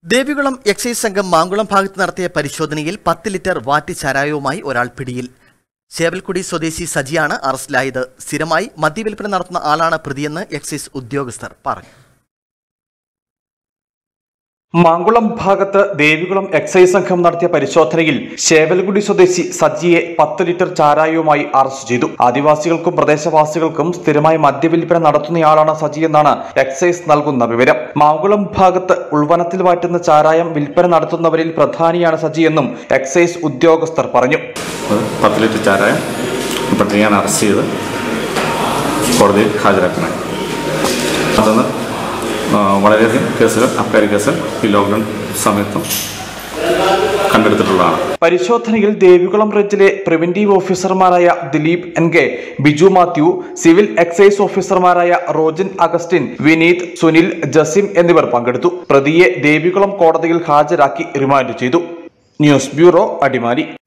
Devikulam excise സംഘം മാങ്കുളം ഭാഗത്ത് നടത്തിയ പരിശോധനയിൽ പത്ത് ലിറ്റർ വാറ്റ് ചാരായവുമായി ഒരാൾ പിടിയിൽ ചേവൽക്കുടി സ്വദേശി സജിയാണ് അറസ്റ്റിലായത് സ്ഥിരമായി മദ്യവിൽപ്പന നടത്തുന്ന ആളാണ് പ്രതിയെന്ന് എക്സൈസ് ഉദ്യോഗസ്ഥർ പറഞ്ഞു മാങ്കുളം ഭാഗത്ത് ദേവികുളം എക്സൈസ് സംഘം നടത്തിയ പരിശോധനയിൽ ശേവൽകുടി സ്വദേശി സജിയെ പത്ത് ലിറ്റർ ചാരായവുമായി അറസ്റ്റ് ചെയ്തു ആദിവാസികൾക്കും പ്രദേശവാസികൾക്കും സ്ഥിരമായി മദ്യവിൽപ്പന നടത്തുന്നയാളാണ് സജി എന്നാണ് എക്സൈസ് നൽകുന്ന വിവരം മാങ്കുളം ഭാഗത്ത് ഉൾവനത്തിൽ വാറ്റുന്ന ചാരായം വിൽപ്പന നടത്തുന്നവരിൽ പ്രധാനിയാണ് സജി എന്നും എക്സൈസ് ഉദ്യോഗസ്ഥർ പറഞ്ഞു അത് പത്ത് ലിറ്റർ ചാരായം പ്രതിയാണ് അറസ്റ്റ് ചെയ്ത് കോടതിയിൽ ഹാജരാക്കണേ അതൊന്ന് ആ, വളരെയധികം കേസുകൾ അബ്കാരി കേസുകൾ ഈ ലോക്ക്ഡൗൺ സമയത്തും കണ്ടെടുത്തിട്ടുള്ളതാണ് പരിശോധനയിൽ ദേവികുളം റേഞ്ചിലെ പ്രിവന്റീവ് ഓഫീസർമാരായ Dileep N K Biju Mathew civil excise ഓഫീസർമാരായ റോജൻ അഗസ്റ്റിൻ വിനീത് സുനിൽ ജസിം എന്നിവർ പങ്കെടുത്തു പ്രതിയെ ദേവികുളം കോടതിയിൽ ഹാജരാക്കി റിമാൻഡ് ചെയ്തു ന്യൂസ് ബ്യൂറോ അടിമാലി